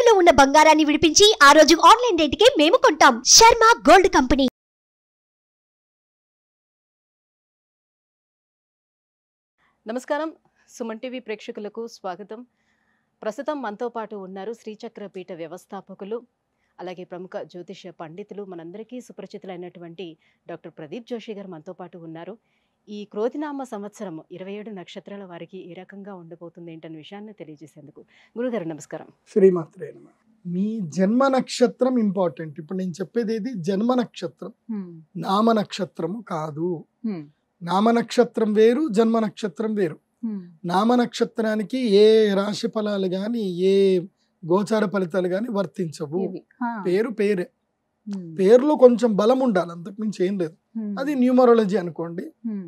తాకట్టులో ఉన్న బంగారాన్ని విడిపించి ఆ రోజు ఆన్లైన్ రేటుకే మేము కొంటాం శర్మ గోల్డ్ కంపెనీ నమస్కారం సుమన్ టీవీ ప్రేక్షకులకు స్వాగతం ప్రస్తుతం మనతో పాటు ఉన్నారు శ్రీచక్ర పీఠ వ్యవస్థాపకులు అలాగే ప్రముఖ జ్యోతిష పండితులు మనందరికీ సుపరిచితులైనటువంటి డాక్టర్ ప్రదీప్ జోషి గారు మనతో పాటు ఉన్నారు ఈ క్రోధినామ సంవత్సరం ఇరవై ఏడు నక్షత్రాల వారికి ఏ రకంగా ఉండబోతుంది ఏంటనే విషయాన్ని తెలియజేసేందుకు గురుగారు నమస్కారం శ్రీమాత్రే నమ మీ జన్మ నక్షత్రం ఇంపార్టెంట్ ఇప్పుడు నేను చెప్పేది ఏది జన్మ నక్షత్రం నామ నక్షత్రము కాదు నామ నక్షత్రం వేరు జన్మ నక్షత్రం వేరు నామ నక్షత్రానికి ఏ రాశి ఫలాలు కానీ ఏ గోచార ఫలితాలు కానీ వర్తించవు పేరు పేరే పేరులో కొంచెం బలం ఉండాలి అంతకుమించి ఏం లేదు అది న్యూమరాలజీ అనుకోండి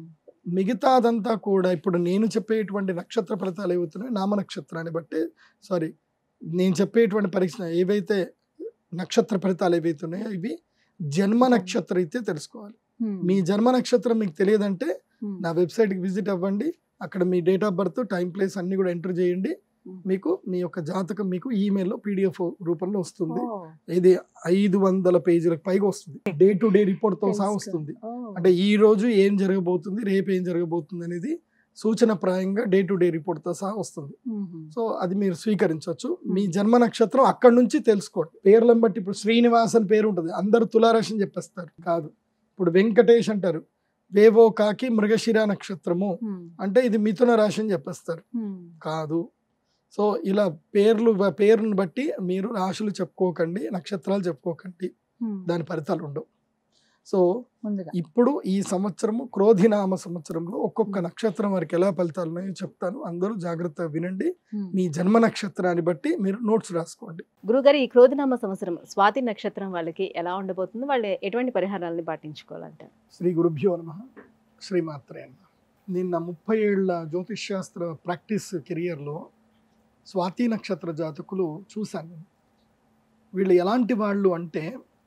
మిగతా అదంతా కూడా ఇప్పుడు నేను చెప్పేటువంటి నక్షత్ర ఫలితాలు ఏవవుతున్నాయి నామ నక్షత్రాన్ని బట్టి సారీ నేను చెప్పేటువంటి పరీక్ష ఏవైతే నక్షత్ర ఫలితాలు ఏవైతున్నాయో ఇవి జన్మ నక్షత్రం అయితే తెలుసుకోవాలి మీ జన్మ నక్షత్రం మీకు తెలియదంటే నా వెబ్సైట్కి విజిట్ అవ్వండి అక్కడ మీ date of birth time place అన్ని కూడా ఎంటర్ చేయండి మీకు మీ యొక్క జాతకం మీకు ఈమెయిల్లో పీడిఎఫ్ రూపంలో వస్తుంది ఇది ఐదు వందల పేజీలకు పైగా వస్తుంది డే టు డే రిపోర్ట్ తో సహా వస్తుంది అంటే ఈ రోజు ఏం జరగబోతుంది రేపు ఏం జరగబోతుంది అనేది సూచన ప్రాయంగా డే టు డే రిపోర్ట్ తో సహా వస్తుంది సో అది మీరు స్వీకరించవచ్చు మీ జన్మ నక్షత్రం అక్కడి నుంచి తెలుసుకోండి పేర్లను బట్టి ఇప్పుడు శ్రీనివాస్ అని పేరు ఉంటుంది అందరు తులారాశి అని చెప్పేస్తారు కాదు ఇప్పుడు వెంకటేష్ అంటారు వేవో కాకి మృగశిర నక్షత్రము అంటే ఇది మిథున రాశి అని చెప్పేస్తారు కాదు సో ఇలా పేర్లు పేరుని బట్టి మీరు రాశులు చెప్పుకోకండి నక్షత్రాలు చెప్పుకోకండి దాని ఫలితాలు ఉండవు సో ముందుగా ఇప్పుడు ఈ సంవత్సరము క్రోధినామ సంవత్సరంలో ఒక్కొక్క నక్షత్రం వారికి ఎలా ఫలితాలు ఉన్నాయో చెప్తాను అందరూ జాగ్రత్తగా వినండి మీ జన్మ నక్షత్రాన్ని బట్టి మీరు నోట్స్ రాసుకోండి గురుగారు ఈ క్రోధినామ సంవత్సరం స్వాతి నక్షత్రం వాళ్ళకి ఎలా ఉండబోతుంది వాళ్ళు ఎటువంటి పరిహారాలను పాటించుకోవాలంటారు శ్రీ గురుభ్యో నమ శ్రీమాత్రే నమ నిన్న ముప్పై ఏళ్ళ జ్యోతిష్ శాస్త్ర ప్రాక్టీస్ కెరియర్లో స్వాతి నక్షత్ర జాతకులు చూశాను నేను. వీళ్ళు ఎలాంటి వాళ్ళు అంటే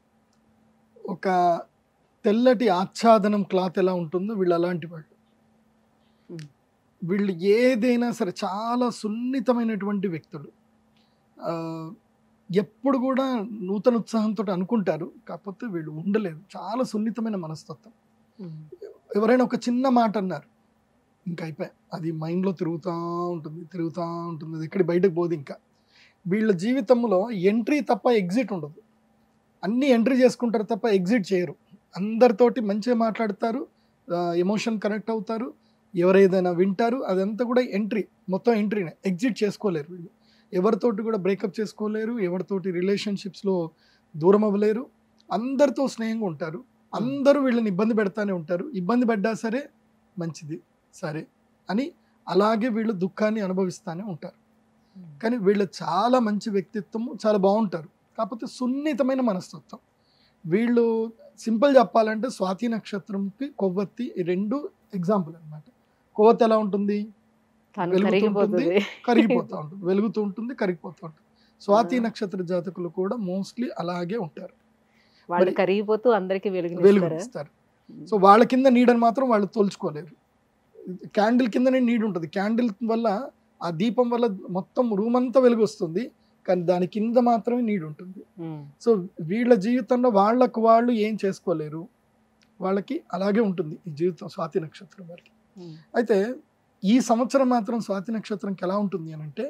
ఒక తెల్లటి ఆచ్ఛాదనం క్లాత్ ఎలా ఉంటుందో వీళ్ళు అలాంటి వాళ్ళు Hmm. వీళ్ళు ఏదైనా సరే చాలా సున్నితమైనటువంటి వ్యక్తులు ఆ, ఎప్పుడు కూడా నూతన ఉత్సాహంతో అనుకుంటారు కాకపోతే వీళ్ళు ఉండలేరు చాలా సున్నితమైన మనస్తత్వం ఎవరైనా ఒక చిన్న మాట అన్నారు ఇంకా అయిపోయి అది మైండ్లో తిరుగుతూ ఉంటుంది తిరుగుతూ ఉంటుంది అది ఎక్కడి బయటకు పోదు ఇంకా వీళ్ళ జీవితంలో ఎంట్రీ తప్ప ఎగ్జిట్ ఉండదు అన్నీ ఎంట్రీ చేసుకుంటారు తప్ప ఎగ్జిట్ చేయరు అందరితోటి మంచిగా మాట్లాడతారు ఎమోషన్ కనెక్ట్ అవుతారు ఎవరేదైనా వింటారు అదంతా కూడా ఎంట్రీ మొత్తం ఎంట్రీనే ఎగ్జిట్ చేసుకోలేరు వీళ్ళు ఎవరితోటి కూడా బ్రేకప్ చేసుకోలేరు ఎవరితోటి రిలేషన్షిప్స్లో దూరం అవ్వలేరు అందరితో స్నేహంగా ఉంటారు అందరూ వీళ్ళని ఇబ్బంది పెడతానే ఉంటారు ఇబ్బంది పడ్డా సరే మంచిది సరే అని అలాగే వీళ్ళు దుఃఖాన్ని అనుభవిస్తానే ఉంటారు కానీ వీళ్ళు చాలా మంచి వ్యక్తిత్వము చాలా బాగుంటారు కాకపోతే సున్నితమైన మనస్తత్వం వీళ్ళు సింపుల్ చెప్పాలంటే స్వాతి నక్షత్రంకి కొవ్వొత్తి ఈ రెండు ఎగ్జాంపుల్ అన్నమాట కొవ్వొత్తి ఎలా ఉంటుంది తను వెలుగుతూ కరిగిపోతుంది కరిగిపోతూ ఉంటుంది వెలుగుతూ ఉంటుంది కరిగిపోతూ ఉంటుంది స్వాతి ఆ. నక్షత్ర జాతకులు కూడా మోస్ట్లీ అలాగే ఉంటారు వాళ్ళు మరి- కరిగిపోతూ అందరికి వెలుగు వెలుగు ఇస్తారు సో వాళ్ళ కింద నీడని మాత్రం వాళ్ళు తోల్చుకోలేరు క్యాండిల్ కిందనే నీడ్ ఉంటుంది క్యాండిల్ వల్ల ఆ దీపం వల్ల మొత్తం రూమ్ అంతా వెలుగు వస్తుంది కానీ దాని కింద మాత్రమే నీడ్ ఉంటుంది సో వీళ్ళ జీవితంలో వాళ్ళకు వాళ్ళు ఏం చేసుకోలేరు వాళ్ళకి అలాగే ఉంటుంది ఈ జీవితం స్వాతి నక్షత్రం వారికి అయితే ఈ సంవత్సరం మాత్రం స్వాతి నక్షత్రంకి ఎలా ఉంటుంది అని అంటే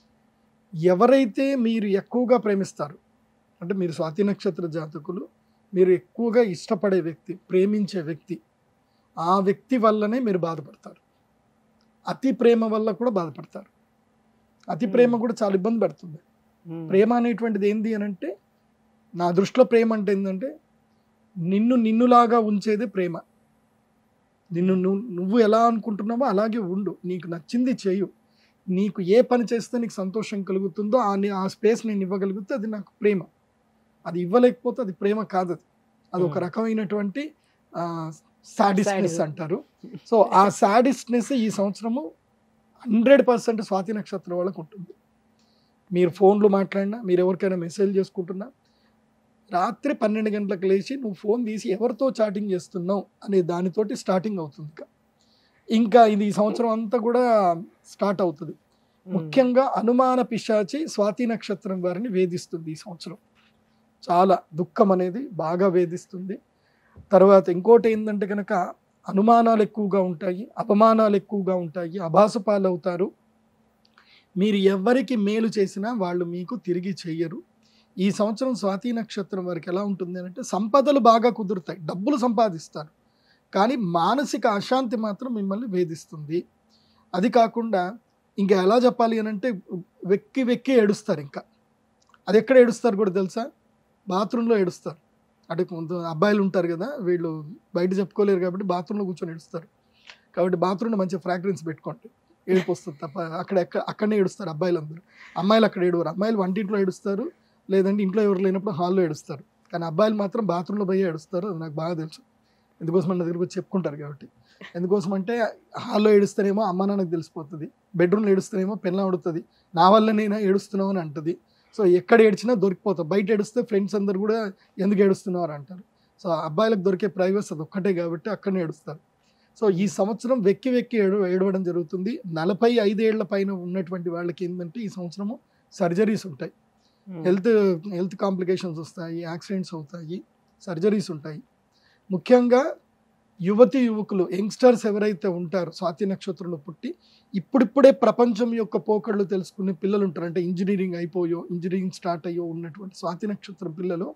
ఎవరైతే మీరు ఎక్కువగా ప్రేమిస్తారు అంటే మీరు స్వాతి నక్షత్ర జాతకులు మీరు ఎక్కువగా ఇష్టపడే వ్యక్తి ప్రేమించే వ్యక్తి ఆ వ్యక్తి వల్లనే మీరు బాధపడతారు అతి ప్రేమ వల్ల కూడా బాధపడతారు అతి ప్రేమ కూడా చాలా ఇబ్బంది పెడుతుంది ప్రేమ అనేటువంటిది ఏంది అని అంటే నా దృష్టిలో ప్రేమ అంటే ఏంటంటే నిన్ను నిన్నులాగా ఉంచేదే ప్రేమ నిన్ను నువ్వు నువ్వు ఎలా అనుకుంటున్నావో అలాగే ఉండు నీకు నచ్చింది చేయు నీకు ఏ పని చేస్తే నీకు సంతోషం కలుగుతుందో ఆ ని- ఆ స్పేస్ నేను ఇవ్వగలిగితే అది నాకు ప్రేమ అది ఇవ్వలేకపోతే అది ప్రేమ కాదు అది అది ఒక Hmm. రకమైనటువంటి సాడిస్నెస్ Sadism. అంటారు సో ఆ సాడిస్నెస్ ఈ సంవత్సరము హండ్రెడ్ పర్సెంట్ స్వాతి నక్షత్రం వాళ్ళకు ఉంటుంది మీరు ఫోన్లు మాట్లాడినా మీరు ఎవరికైనా మెసేజ్ చేసుకుంటున్నా రాత్రి పన్నెండు గంటలకు లేచి నువ్వు ఫోన్ తీసి ఎవరితో చాటింగ్ చేస్తున్నావు అనే దానితోటి స్టార్టింగ్ అవుతుంది ఇంకా ఇంకా ఇది ఈ సంవత్సరం అంతా కూడా స్టార్ట్ అవుతుంది ముఖ్యంగా అనుమాన పిశాచి స్వాతి నక్షత్రం వారిని వేధిస్తుంది ఈ సంవత్సరం చాలా దుఃఖం అనేది బాగా వేధిస్తుంది తర్వాత ఇంకోటి ఏంటంటే కనుక అనుమానాలు ఎక్కువగా ఉంటాయి అపమానాలు ఎక్కువగా ఉంటాయి అభాస పాలవుతారు మీరు ఎవరికి మేలు చేసినా వాళ్ళు మీకు తిరిగి చెయ్యరు ఈ సంవత్సరం స్వాతి నక్షత్రం వారికి ఎలా ఉంటుంది అంటే సంపదలు బాగా కుదురుతాయి డబ్బులు సంపాదిస్తారు కానీ మానసిక అశాంతి మాత్రం మిమ్మల్ని వేధిస్తుంది అది కాకుండా ఇంకా ఎలా చెప్పాలి అని అంటే వెక్కి వెక్కి ఏడుస్తారు ఇంకా అది ఎక్కడ ఏడుస్తారు కూడా తెలుసా బాత్రూంలో ఏడుస్తారు అంటే కొంత అబ్బాయిలు ఉంటారు కదా వీళ్ళు బయట చెప్పుకోలేరు కాబట్టి బాత్రూంలో కూర్చొని ఏడుస్తారు కాబట్టి బాత్రూంలో మంచి ఫ్రాగ్రెన్స్ పెట్టుకోండి ఏడుపు వస్తుంది తప్ప అక్కడ ఎక్క అక్కడనే ఏడుస్తారు అబ్బాయిలు అందరూ అమ్మాయిలు అక్కడ ఏడువారు అమ్మాయిలు వంటింట్లో ఏడుస్తారు లేదంటే ఇంట్లో ఎవరు లేనప్పుడు హాల్లో ఏడుస్తారు కానీ అబ్బాయిలు మాత్రం బాత్రూంలో పోయి ఏడుస్తారు అది నాకు బాగా తెలుసు ఎందుకోసం నా దగ్గర వచ్చి చెప్పుకుంటారు కాబట్టి ఎందుకోసం అంటే హాల్లో ఏడుస్తానేమో అమ్మ నాన్నకు తెలిసిపోతుంది బెడ్రూమ్లో ఏడుస్తానేమో పెళ్ళం అడుగుతుంది నా వల్ల నేను ఏడుస్తున్నావు అని అంటది సో ఎక్కడ ఏడ్చినా దొరికిపోతావు బయట ఏడిస్తే ఫ్రెండ్స్ అందరు కూడా ఎందుకు ఏడుస్తున్నావు అని అంటారు సో అబ్బాయిలకు దొరికే ప్రైవసీ అది ఒక్కటే కాబట్టి అక్కడనే ఏడుస్తారు సో ఈ సంవత్సరం వెక్కి వెక్కి ఏడు ఏడవడం జరుగుతుంది నలభై ఐదేళ్ల పైన ఉన్నటువంటి వాళ్ళకి ఏంటంటే ఈ సంవత్సరము సర్జరీస్ ఉంటాయి హెల్త్ హెల్త్ కాంప్లికేషన్స్ వస్తాయి యాక్సిడెంట్స్ అవుతాయి సర్జరీస్ ఉంటాయి ముఖ్యంగా యువతి యువకులు యంగ్స్టర్స్ ఎవరైతే ఉంటారో స్వాతి నక్షత్రంలో పుట్టి ఇప్పుడిప్పుడే ప్రపంచం యొక్క పోకళ్ళు తెలుసుకునే పిల్లలు ఉంటారు అంటే ఇంజనీరింగ్ అయిపోయో ఇంజనీరింగ్ స్టార్ట్ అయ్యో ఉన్నటువంటి స్వాతి నక్షత్రం పిల్లలు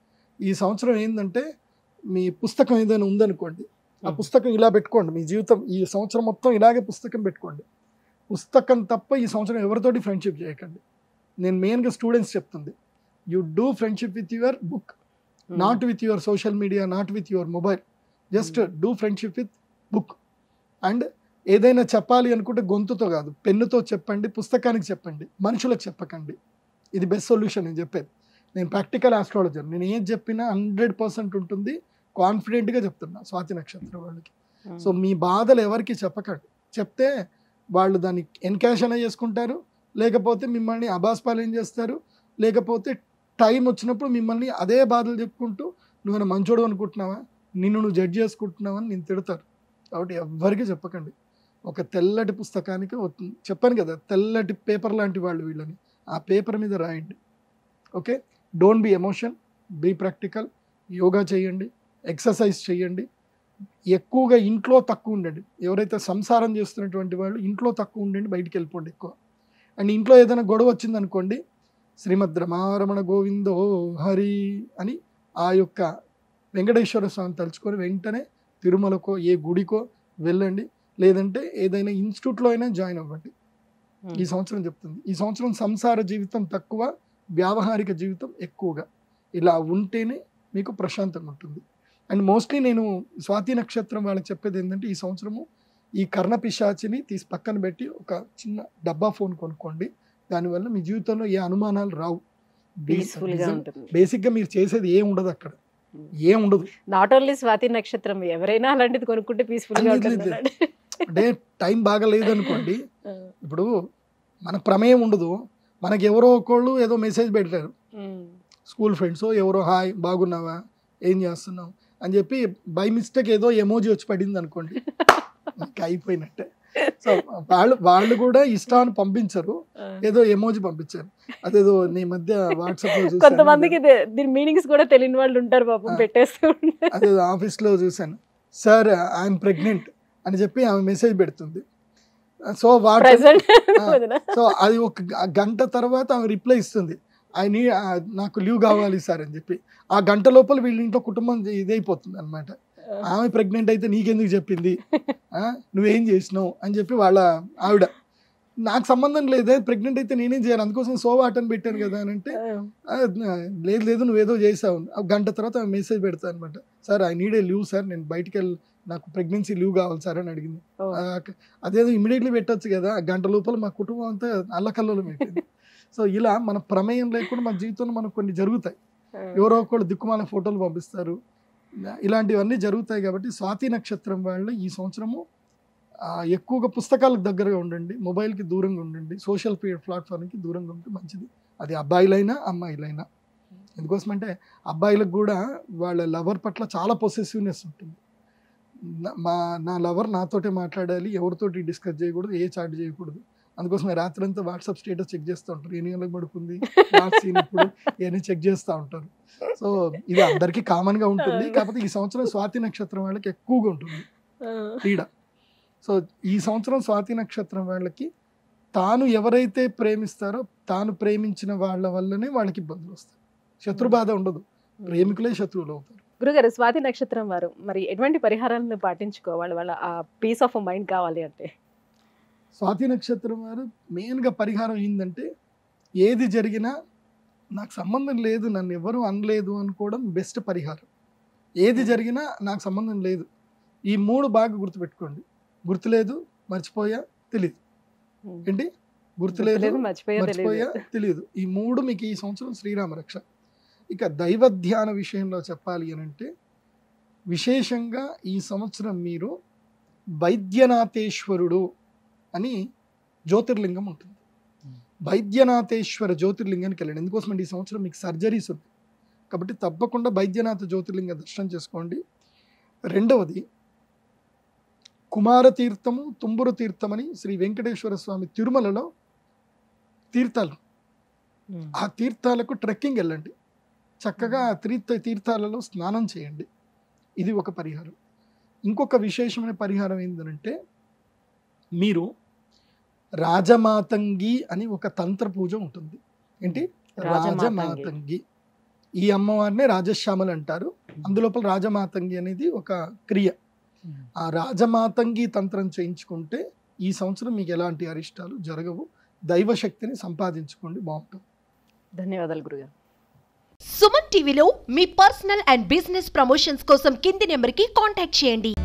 ఈ సంవత్సరం ఏంటంటే మీ పుస్తకం ఏదైనా ఉందనుకోండి ఆ పుస్తకం ఇలా పెట్టుకోండి మీ జీవితం ఈ సంవత్సరం మొత్తం ఇలాగే పుస్తకం పెట్టుకోండి పుస్తకం తప్ప ఈ సంవత్సరం ఎవరితోటి ఫ్రెండ్షిప్ చేయకండి నేను మెయిన్గా స్టూడెంట్స్ చెప్తుంది you do friendship with your book not with your social media not with your mobile just do friendship with book and ఏదైనా చెప్పాలి అనుకుంటే గొంతుతో కాదు పెన్నుతో చెప్పండి పుస్తకానికి చెప్పండి మనుషులకు చెప్పకండి ఇది బెస్ట్ సొల్యూషన్ నేను చెప్పేది నేను ప్రాక్టికల్ ఆస్ట్రాలజర్ నేను ఏం చెప్పినా హండ్రెడ్ పర్సెంట్ ఉంటుంది కాన్ఫిడెంట్గా చెప్తున్నా స్వాతి నక్షత్రం వాళ్ళకి సో మీ బాధలు ఎవరికి చెప్పకండి చెప్తే వాళ్ళు దాన్ని ఎన్కాషన్ చేసుకుంటారు లేకపోతే మిమ్మల్ని అబాస్పాలయం చేస్తారు లేకపోతే టైం వచ్చినప్పుడు మిమ్మల్ని అదే బాధలు చెప్పుకుంటూ నువ్వు మంచోడు అనుకుంటున్నావా నిన్ను నువ్వు జడ్జ్ చేసుకుంటున్నావు అని నేను తిడతారు కాబట్టి ఎవ్వరికీ చెప్పకండి ఒక తెల్లటి పుస్తకానికి ఒక- చెప్పాను కదా తెల్లటి పేపర్ లాంటి వాళ్ళు వీళ్ళని ఆ పేపర్ మీద రాయండి okay don't be emotion be practical యోగా చేయండి ఎక్సర్సైజ్ చేయండి ఎక్కువగా ఇంట్లో తక్కువ ఉండండి ఎవరైతే సంసారం చేస్తున్నటువంటి వాళ్ళు ఇంట్లో తక్కువ ఉండండి బయటికి వెళ్ళిపోండి ఎక్కువ అండ్ ఇంట్లో ఏదైనా గొడవ వచ్చిందనుకోండి శ్రీమద్ రమారమణ గోవిందో హరి అని ఆ యొక్క వెంకటేశ్వర స్వామి తలుచుకొని వెంటనే తిరుమలకో ఏ గుడికో వెళ్ళండి లేదంటే ఏదైనా ఇన్స్టిట్యూట్లో అయినా జాయిన్ అవ్వండి ఈ సంవత్సరం చెప్తుంది ఈ సంవత్సరం సంసార జీవితం తక్కువ వ్యావహారిక జీవితం ఎక్కువగా ఇలా ఉంటేనే మీకు ప్రశాంతంగా ఉంటుంది అండ్ మోస్ట్లీ నేను స్వాతి నక్షత్రం వాళ్ళకి చెప్పేది ఏంటంటే ఈ సంవత్సరము ఈ కర్ణ పిశాచిని తీసి పక్కన పెట్టి ఒక చిన్న డబ్బా ఫోన్ కొనుక్కోండి దానివల్ల మీ జీవితంలో ఏ అనుమానాలు రావు పీస్ఫుల్ గా ఉంటుంది బేసిక్గా మీరు చేసేది ఏం ఉండదు అక్కడ ఏం ఉండదు నాట్ ఓన్లీ స్వాతి నక్షత్రం ఎవరైనా అలాంటిది కొనుక్కుంటే పీస్ఫుల్ గా లేదు, ఉంటుంది లేదు. అంటే టైం బాగా లేదనుకోండి ఇప్పుడు మన ప్రమేయం ఉండదు మనకి ఎవరో ఒకళ్ళు ఏదో మెసేజ్ పెట్టారు స్కూల్ ఫ్రెండ్స్ ఎవరో హాయ్ బాగున్నావా ఏం చేస్తున్నావు అని చెప్పి బై మిస్టేక్ ఏదో ఎమోజీ వచ్చి పడింది అనుకోండి ఇంకా అయిపోయినట్టే సో వాళ్ళు వాళ్ళు కూడా ఇష్టాన్ని పంపించరు ఏదో ఎమోజీ పంపించారు అదేదో నీ మధ్య వాట్సాప్ లో కొంతమందికి చూసాను ఇది- దీని మీనింగ్స్ కూడా తెలియని వాళ్ళు ఉంటారు పాపం ఆ. పెట్టేస్తూ ఉంటారు అదేదో ఆఫీస్ లో చూసాను సార్ ఐఎమ్ ప్రెగ్నెంట్ అని చెప్పి ఆమె మెసేజ్ పెడుతుంది సో వాట్ ప్రెసెంట్ ఆ. సో అది ఒక గ- గంట తర్వాత ఆమె రిప్లై ఇస్తుంది ఐ నీ నాకు లీవ్ కావాలి సార్ అని చెప్పి ఆ గంట లోపల వీళ్ళ ఇంట్లో కుటుంబం ఇదైపోతుంది అనమాట ఆమె ప్రెగ్నెంట్ అయితే నీకెందుకు చెప్పింది ఆ, నువ్వేం చేసినావు అని చెప్పి వాళ్ళ ఆవిడ నాకు సంబంధం లేదే ప్రెగ్నెంట్ అయితే నేనేం చేయాలి అందుకోసం సోవా అటని పెట్టాను కదా అని అంటే "ఆ, లేదు లేదు నువ్వేదో చేసావు ఆ గంట తర్వాత ఆమె మెసేజ్ పెడతా అనమాట sir I need a leave sir నేను బయటికి వెళ్ళి నాకు ప్రెగ్నెన్సీ లీవ్ కావాలి సార్ అని అడిగింది ఓ. ఆ, అదేదో ఇమీడియట్లీ పెట్టొచ్చు కదా ఆ గంట లోపల మా కుటుంబం అంతా అల్లకల్లోలం పెట్టింది సో ఇలా మన ప్రమేయం లేకుండా మన జీవితంలో మనకు కొన్ని జరుగుతాయి ఎవరో ఒకళ్ళు దిక్కుమాల ఫోటోలు పంపిస్తారు ఇలాంటివన్నీ జరుగుతాయి కాబట్టి స్వాతి నక్షత్రం వాళ్ళు ఈ సంవత్సరము ఆ, ఎక్కువగా పుస్తకాలకు దగ్గరగా ఉండండి మొబైల్కి దూరంగా ఉండండి సోషల్ ప్లాట్ఫామ్కి దూరంగా ఉంటే మంచిది అది అబ్బాయిలైనా అమ్మాయిలైనా ఎందుకోసమంటే అబ్బాయిలకు కూడా వాళ్ళ లవర్ పట్ల చాలా పొసెసివ్నెస్ ఉంటుంది నా- మా నా లవర్ నాతోటే మాట్లాడాలి ఎవరితోటి డిస్కస్ చేయకూడదు ఏ చాట్ చేయకూడదు అందుకోసం రాత్రి అంతా వాట్సాప్ స్టేటస్ చెక్ చేస్తూ ఉంటారు ఎన్ని గంటలకు పడుకుంది లాస్ట్ సీన్ ఇప్పుడు ఇవన్నీ చెక్ చేస్తూ ఉంటారు సో ఇది అందరికీ కామన్ గా ఉంటుంది కాకపోతే ఈ సంవత్సరం స్వాతి నక్షత్రం వాళ్ళకి ఎక్కువగా ఉంటుంది పీడ సో ఈ సంవత్సరం స్వాతి నక్షత్రం వాళ్ళకి తాను ఎవరైతే ప్రేమిస్తారో తాను ప్రేమించిన వాళ్ళ వల్లనే వాళ్ళకి ఇబ్బందులు వస్తాయి శత్రుబాధ ఉండదు ప్రేమికులే శత్రువులు అవుతారు గురుగారు స్వాతి నక్షత్రం వారు మరి ఎటువంటి పరిహారాలను పాటించుకోవాలి వాళ్ళ ఆ పీస్ ఆఫ్ మైండ్ కావాలి అంటే స్వాతి నక్షత్రం వారు మెయిన్గా పరిహారం ఏంటంటే ఏది జరిగినా నాకు సంబంధం లేదు నన్ను ఎవరు అనలేదు అనుకోవడం బెస్ట్ పరిహారం ఏది జరిగినా నాకు సంబంధం లేదు ఈ మూడు బాగా గుర్తుపెట్టుకోండి గుర్తులేదు మర్చిపోయా తెలియదు ఏంటి గుర్తులేదు గుర్తులేదు, మర్చిపోయా మర్చిపోయా తెలియదు. తెలియదు ఈ మూడు మీకు ఈ సంవత్సరం శ్రీరామ రక్ష ఇక దైవ ధ్యాన విషయంలో చెప్పాలి అని అంటే విశేషంగా ఈ సంవత్సరం మీరు వైద్యనాథేశ్వరుడు అని జ్యోతిర్లింగం ఉంటుంది వైద్యనాథేశ్వర జ్యోతిర్లింగానికి వెళ్ళండి ఎందుకోసం అంటే ఈ సంవత్సరం మీకు సర్జరీస్ ఉన్నాయి కాబట్టి తప్పకుండా వైద్యనాథ జ్యోతిర్లింగ దర్శనం చేసుకోండి రెండవది కుమార తీర్థము తుంబురు తీర్థమని శ్రీ వెంకటేశ్వర స్వామి తిరుమలలో తీర్థాలు ఉమ్. ఆ తీర్థాలకు ట్రెక్కింగ్ వెళ్ళండి చక్కగా ఆ తీర్థ తీర్థాలలో స్నానం చేయండి ఇది ఒక పరిహారం ఇంకొక విశేషమైన పరిహారం ఏంటంటే మీరు రాజమాతంగి అని ఒక తంత్ర పూజ ఉంటుంది ఏంటి రాజమాతంగి. రాజమాతంగి ఈ అమ్మవారినే రాజశ్యామలు అంటారు అందులోపల రాజమాతంగి అనేది ఒక క్రియ ఆ రాజమాతంగి తంత్రం చేయించుకుంటే ఈ సంవత్సరం మీకు ఎలాంటి అరిష్టాలు జరగవు దైవశక్తిని సంపాదించుకోండి బాగుంటుంది ధన్యవాదాలు గురుగారు సుమన్ టీవీలో మీ పర్సనల్ అండ్ బిజినెస్ ప్రమోషన్స్ కోసం కింది నెంబర్కి కాంటాక్ట్ చేయండి